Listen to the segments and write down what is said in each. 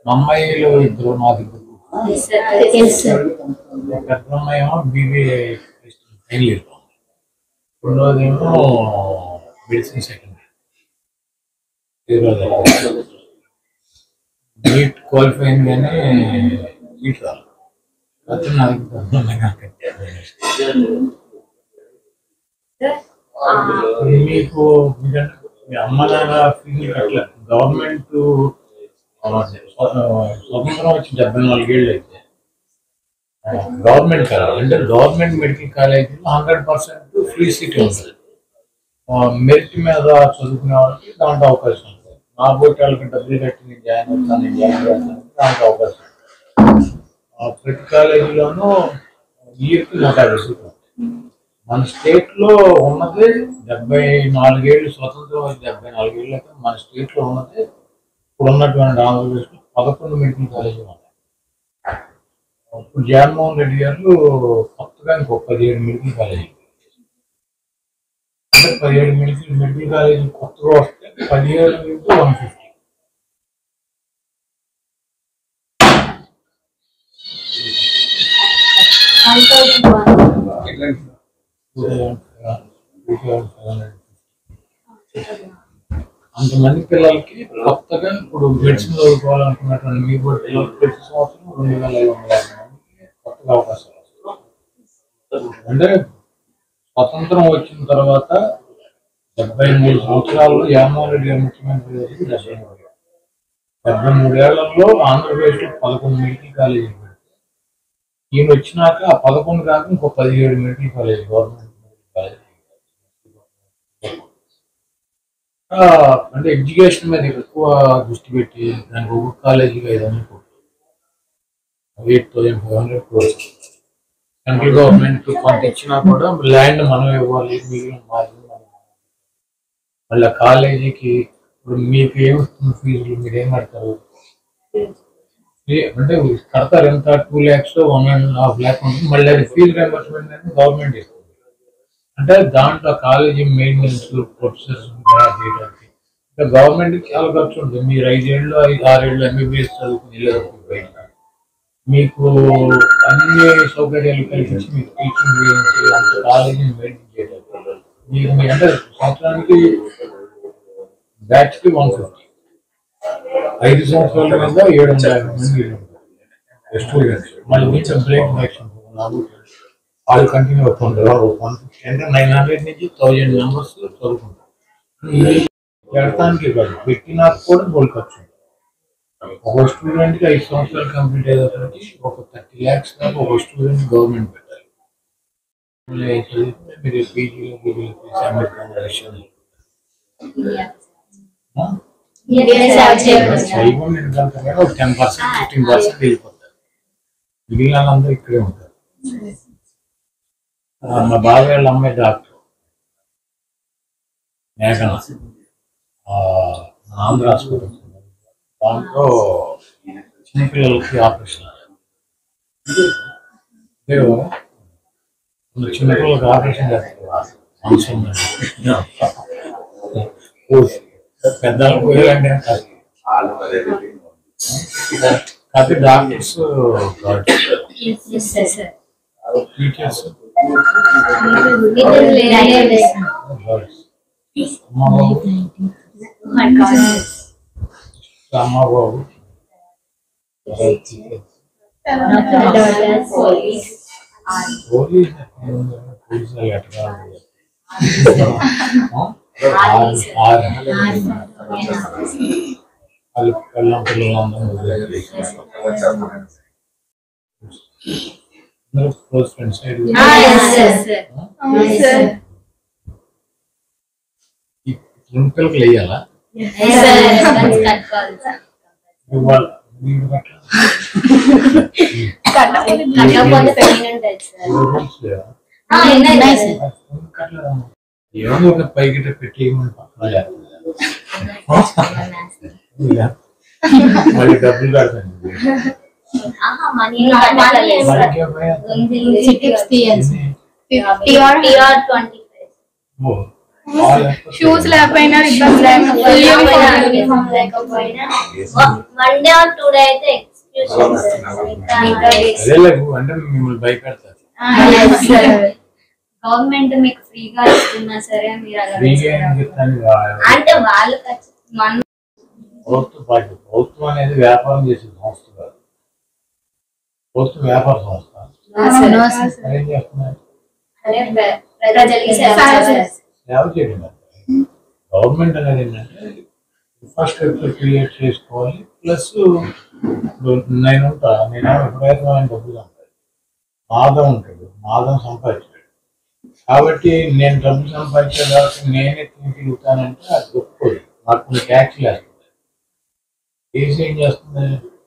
మా అమ్మాయిలు ఇద్దరు నాకు ఇద్దరు తెలుసు సార్ పెద్ద అమ్మాయి ఏమో బీబీఏ ఫైనల్ ఇయర్ రెండోది ఏమో medicine second year NEET qualify అయింది కానీ సీట్ రాలేదు అయితే నాకు పెద్ద అమ్మాయి నాకు కట్టారు. మీకు మీకంటే మీ అమ్మ నాన్న ఫీజులు కట్టలేదు గవర్నమెంట్ స్వతంత్రం వచ్చి డెబ్బై నాలుగేళ్ళు అయితే గవర్నమెంట్ కాలేజ్ అంటే గవర్నమెంట్ మెడికల్ కాలేజీలో హండ్రెడ్ పర్సెంట్ ఫ్రీ సీట్ ఉంటుంది మెరిట్ మీద చదువుకునే వాళ్ళకి దాంట్లో అవకాశం ఉంటుంది నా పోటీ వాళ్ళకి డబ్బులు కట్టి నేను జాయిన్ అవుతాను నేను జాయిన్ అవుతాను దాంట్లో అవకాశం ఉంటుంది. ఆ ప్రతి కాలేజీలోనూ ఇయర్కి నూట యాభై సీట్లు ఉంటాయి మన స్టేట్ లో ఉన్నది డెబ్బై నాలుగేళ్ళు స్వతంత్రం వచ్చి డెబ్బై నాలుగేళ్ళకి మన స్టేట్ లో ఉన్నది ఇప్పుడు ఉన్నటువంటి ఆంధ్రప్రదేశ్ లో పదకొండు మెడికల్ కాలేజీలు ఉన్నాయి ఇప్పుడు జగన్మోహన్ రెడ్డి గారు కొత్తగా ఇంకో పదిహేడు మెడికల్ కాలేజీ అంటే పదిహేడు మెడికల్ మెడికల్ కాలేజీ కొత్తగా వస్తే పదిహేడు ఇంటూ వన్ ఫిఫ్టీ అంతమంది పిల్లలకి కొత్తగా ఇప్పుడు మెడిసిన్ చదువుకోవాలనుకున్నటువంటి మీ కూడా పిల్లలకి ప్రతి సంవత్సరం రెండు వేల ఐదు వందల యాభై మందికి కొత్తగా అవకాశాలు వస్తాయి. అంటే స్వతంత్రం వచ్చిన తర్వాత డెబ్బై మూడు సంవత్సరాల్లో జగన్మోహన్ రెడ్డి గారు ముఖ్యమంత్రి గారికి డెబ్బై మూడు ఏళ్ళు. డెబ్బై మూడేళ్లలో ఆంధ్రప్రదేశ్ లో పదకొండు మెడికల్ కాలేజీలు పెడితే ఈయన వచ్చినాక ఆ పదకొండు కాక ఇంకో పదిహేడు medical college government medical college ఆ, అంటే ఎడ్యుకేషన్ మీద ఎక్కువ దృష్టి పెట్టి దానికి ఒక్కొక్క కాలేజీకి ఐదు వందలు కోట్లు eight thousand five hundred course central government కొంత ఇచ్చినా కూడా ల్యాండ్ మనం ఇవ్వాలి మిగిలిన మార్జిన్ మనం ఇవ్వాలి. మళ్ళీ ఆ కాలేజీకి ఇప్పుడు మీకు ఏమొస్తుంది ఫీజులు మీరు ఏం కడతారు ఏ- అంటే కడతారు ఎంత two lakhs one and half lakh ఉంటుంది మళ్ళీ అది ఫీజు రింబర్స్మెంట్ అనేది గవర్నమెంట్ ఇస్తుంది అంటే దాంట్లో కాలేజీ మెయింటెనెన్స్ ప్రొఫెసర్స్ చేయడానికి అంటే గవర్నమెంట్ చాలా ఖర్చు ఉంటుంది మీరు ఐదేళ్ళు ఐదు ఆరేళ్ళు ఎంబీబీఎస్ చదువుకుని వెళ్ళేటప్పుడు బయట మీకు అన్ని సౌకర్యాలు కల్పించి మీకు టీచింగ్ చేయించి అంత కాలేజీని మెయింటైన్ చేయడానికి మీకు మీ అంటే సంవత్సరానికి బ్యాచ్ కి వన్ ఫిఫ్టీ ఐదు సంవత్సరాల మీద ఏడు వందల యాభై మంది స్టూడెంట్స్ మళ్ళీ కొంచెం బ్రేక్ బ్యాక్స్ వాళ్ళు కంటిన్యూ అవుతుంటారు వన్ ఫిఫ్టీ అంటే నైన్ హండ్రెడ్ నుంచి థౌజండ్ మెంబర్స్ చదువుకుంటారు ఈ పెడతానికి కాదు పెట్టినా కూడా వాళ్ళు ఖర్చు ఉంటుంది. ఒక స్టూడెంట్ కి ఐదు సంవత్సరాలు కంప్లీట్ అయ్యేటప్పటికి ఒక థర్టీ ల్యాక్స్ దాకా ఒక స్టూడెంట్ గవర్నమెంట్ పెట్టాలి మళ్ళీ చదివితే మీరు పీజీలో పీజీలో తీసి అమెరికా రష్యా చేయకుండా ఎందుకంటే ఒక టెన్ పర్సెంట్ ఫిఫ్టీన్ పర్సెంట్ వెళ్ళిపోతారు మిగిలిన వాళ్ళందరూ ఇక్కడే ఉంటారు ఆ, మా బాబాయ్ వాళ్ళ అమ్మాయి డాక్టర్ మేఘన ఆ, ఆంధ్ర హాస్పిటల్ దాంట్లో చిన్నపిల్లలకి ఆపరేషన్ లేవు. కొందరు చిన్నపిల్లలకి ఆపరేషన్ చేస్తారు అవసరం లేదు. పెద్దలు పోయాలంటే కష్టం. కాకపోతే డాక్టర్స్ టీచర్స్ అమ్మ బాబు పోలీస్ పోలీసు ఎట్లా వాళ్ళు పిల్లల పిల్లలందరూ క్లోజ్ ఫ్రెండ్స్ పిల్లలకి వేయాలా ఇవాళ మీరు అట్లా రూల్స్ లేవా ఏమో ఒక పైకి పెట్టి పక్కన లేకపోతే మళ్ళీ డబ్బులు కడతాను మనకి ఏమయ్యా? సిక్స్టీ ఇయర్స్ ఎన్ని? ఫిఫ్టీ ఆర్ ఓ షూస్ లేకపోయినా ఇబ్బంది లేకపోయినా యూనిఫామ్ లేకపోయినా one day or two day అయితే ఎక్స్క్యూజ్ అదేలే అంటే మిమ్మల్ని భయపెడతారు గవర్నమెంట్ మీకు ఫ్రీగా ఇస్తున్నా సరే మీరు అలా ఫ్రీగా ఏం చెప్తాను అంటే వాళ్ళు ఖచ్చితంగా మన ప్రభుత్వ బాధ్యత ప్రభుత్వం అనేది వ్యాపారం చేసే సంస్థ కాదు ప్రభుత్వం వ్యాపార సంస్థ మరి ఏం చేస్తున్నారు అదే ప్ర- ప్రజలకి సేవ చేస్తారు. సేవ చేయడం కాదు. గవర్నమెంట్ అనేది ఏంటంటే ఇన్ఫ్రాస్ట్రక్చర్ క్రియేట్ చేసుకోవాలి ప్లస్ నేను ఉంటా నేను విపరీతమైన డబ్బులు ఉంటాయి మాదం ఉంటాడు మాదం సంపాదించాడు కాబట్టి నేను డబ్బులు సంపాదించే కాబట్టి నేనే తిరుగుతానంటే అది ఒప్పుకోదు నాకు కొన్ని ట్యాక్స్లు వేస్తుంది కేసు ఏం చేస్తుంది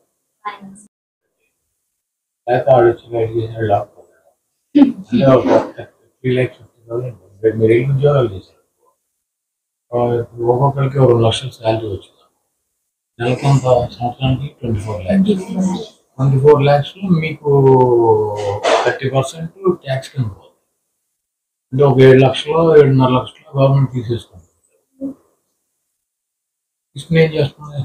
లేకపోతే ఆడు వచ్చి గైడ్ చేసిన లాక్కోలేదు అంటే ఒక త్రీ ల్యాక్స్ ఫిఫ్టీ థౌసండ్ మీరు ఎన్ని ఉద్యోగాలు చేశారు ఆ, ఇప్పుడు ఒక్కొక్కరికి ఒక రెండు లక్షల శాలరీ వచ్చింది నెలకొంత సంవత్సరానికి twenty four lakhs twenty four lakhs మీకు థర్టీ పర్సెంట్ ట్యాక్స్ కింద పోతుంది అంటే ఒక ఏడు లక్షలు ఏడున్నర లక్షలు గవర్నమెంట్ తీసేసుకుంటుంది తీసుకుని ఏం చేస్తుంది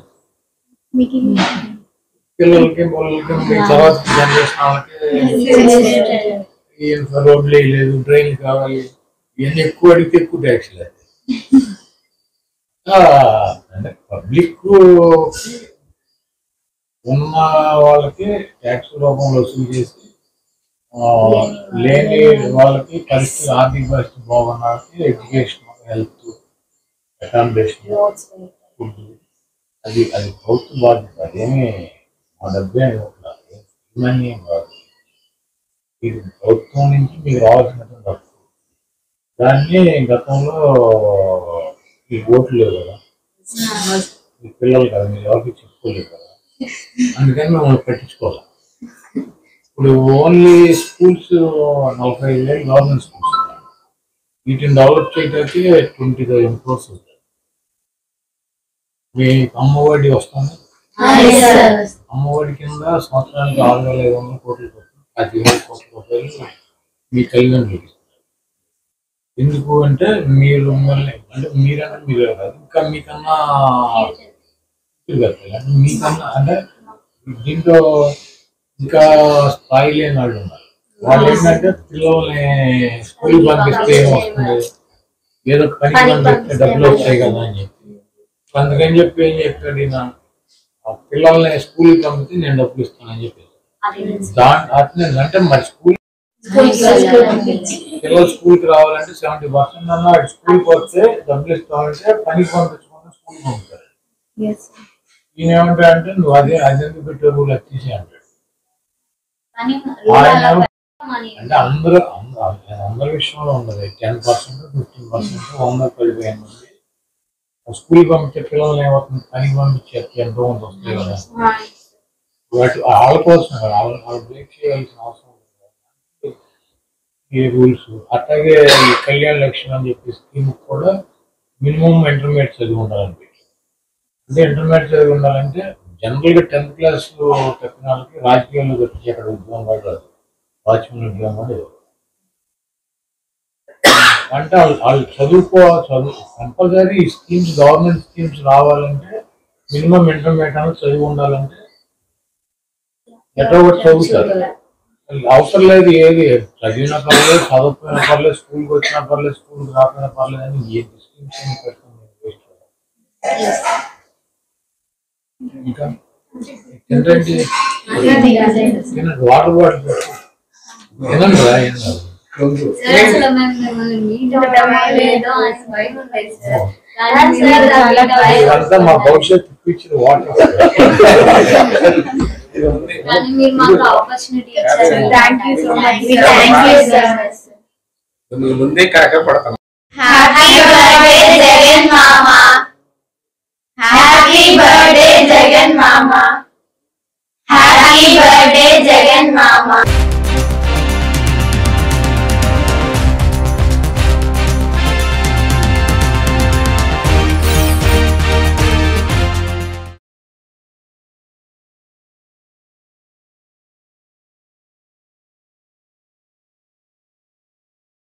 పిల్లలకి పిల్లలకి మీ తర్వాత జనరేషన్ వాళ్ళకి ఈ రోడ్లు వేయలేదు డ్రైన్లు కావాలి ఇవన్నీ ఎక్కువ అడిగితే ఎక్కువ ట్యాక్స్ లేదు అంటే పబ్లిక్ ఉన్న వాళ్ళకి ట్యాక్స్ రూపంలో వసూలు చేసి ఆ, లేని వాళ్ళకి పరిస్థితి ఆర్థిక పరిస్థితి బాగున్న వాళ్ళకి ఎడ్యుకేషన్ హెల్త్ అకామిడేషన్ ఫుడ్ అది అది ప్రభుత్వ బాధ్యత అదేమి మా డబ్బే మనీ ఏం కాదు ఇది ప్రభుత్వం నుంచి మీకు రావాల్సినటువంటి డబ్బు దాన్ని గతంలో ఈ ఓట్లు లేవు కదా ఈ పిల్లలు కదా మీరు ఎవరికి చెప్పుకోలేదు కదా అందుకని మేము పెట్టించుకోవాలి ఇప్పుడు ఓన్లీ స్కూల్స్ నలభై ఐదు వేలు గవర్నమెంట్ స్కూల్స్ వీటిని డెవలప్ చేయడానికి ట్వంటీ థౌసండ్ క్రోర్స్ అవుతాయి మీ అమ్మఒడి వస్తుంది అమ్మఒడి కింద సంవత్సరానికి ఆరు వేల ఐదు వందల కోట్ల రూపాయలు పదివేల కోట్ల రూపాయలు మీ తల్లిదండ్రులకి ఇస్తారు. ఎందుకు అంటే మీరు మిమ్మల్ని అంటే మీరంటే మీరు కాదు ఇంకా మీకన్నా ఇది కట్టాలి. అంటే మీకన్నా అంటే దీంట్లో ఇంకా స్థాయి లేని వాళ్ళు ఉన్నారు వాళ్ళు ఏంటంటే పిల్లల్ని స్కూల్ పంపిస్తే ఏం వస్తుంది ఏదో పని పంపిస్తే డబ్బులు వస్తాయి కదా అని చెప్పి అందుకని చెప్పి ఏం చెప్పాడు ఈయన ఆ పిల్లల్ని స్కూల్ పంపితే నేను డబ్బులు ఇస్తానని చెప్పి దాని అట్లనే అంటే మరి స్కూల్ పిల్లలు స్కూల్ కి రావాలంటే సెవెంటీ పర్సెంట్ అన్న స్కూల్ కి వస్తే డబ్బులు ఇస్తామంటే పనికి పంపించకుండా స్కూల్ పంపుతారు ఈయన ఏమంటాడంటే నువ్వు అదే అదెందుకు పెట్టే రూల్ అది తీసే అంటాడు కానీ ఆయన మనీ అంటే అందరూ అంద- అందరి విషయంలో ఉండదు టెన్ పర్సెంట్ ఫిఫ్టీన్ పర్సెంట్ వంద పడిపోయింది మంది స్కూల్ పంపించే పిల్లల్ని ఏమవుతుంది పనికి పంపించే ఎంతో మంది వస్తాయి కదా వాటి వాళ్ళ కోసం కదా వాళ్ళ వాళ్ళు బ్రేక్ చేయాల్సిన అవసరం ఉంది కదా. ఈ రూల్స్ అట్లాగే ఈ కళ్యాణ లక్ష్యం అని చెప్పి స్కీమ్ కూడా మినిమం ఇంటర్మీడియట్ చదివి ఉండాలని అంటే ఇంటర్మీడియట్ చదివి ఉండాలంటే జనరల్ గా టెన్త్ క్లాస్ చెప్పిన వాళ్ళకి రాజకీయాల్లో తప్పించి అక్కడ ఉద్యోగం కూడా రాదు వాచ్మెన్ ఉద్యోగం కూడా ఇవ్వరు. అంటే వాళ్ళు వాళ్ళు చదువుకో చదువు కంపల్సరీ ఈ స్కీమ్స్ గవర్నమెంట్ స్కీమ్స్ రావాలంటే మినిమం ఇంటర్మీడియట్ అనేది చదివి ఉండాలంటే ఎట్లా ఒకటి చదువుతారు అవసరం లేదు ఏది చదివినా పర్లేదు చదవకపోయినా పర్లేదు స్కూల్కి వచ్చినా పర్లేదు స్కూల్కి రాకపోయినా పర్లేదు అని ఏ స్కీమ్స్ అని పెట్టుకుని వేస్ట్ ఇంకా ఏంటంటే తినండి వాటర్ బాటిల్ పెట్టు. తినండి రా ఏం కాదు. సార్ అసలు మేము మిమ్మల్ని మీట్ అవడమే లేదో అని భయం ఉండేది సార్ కానీ సార్ చాలా అది ఇదంతా మా భవిష్యత్తు ఫ్యూచర్ వాటర్ కానీ మీరు మాకు ఆపర్చునిటీ ఇచ్చారు Thank you so much. Thank you sir నువ్వు ముందే కాక పడతాను హ్యాపీ బర్త్డే జగన్ మామ హ్యాపీ బర్త్డే జగన్ మామ హ్యాపీ బర్త్డే జగన్ మామ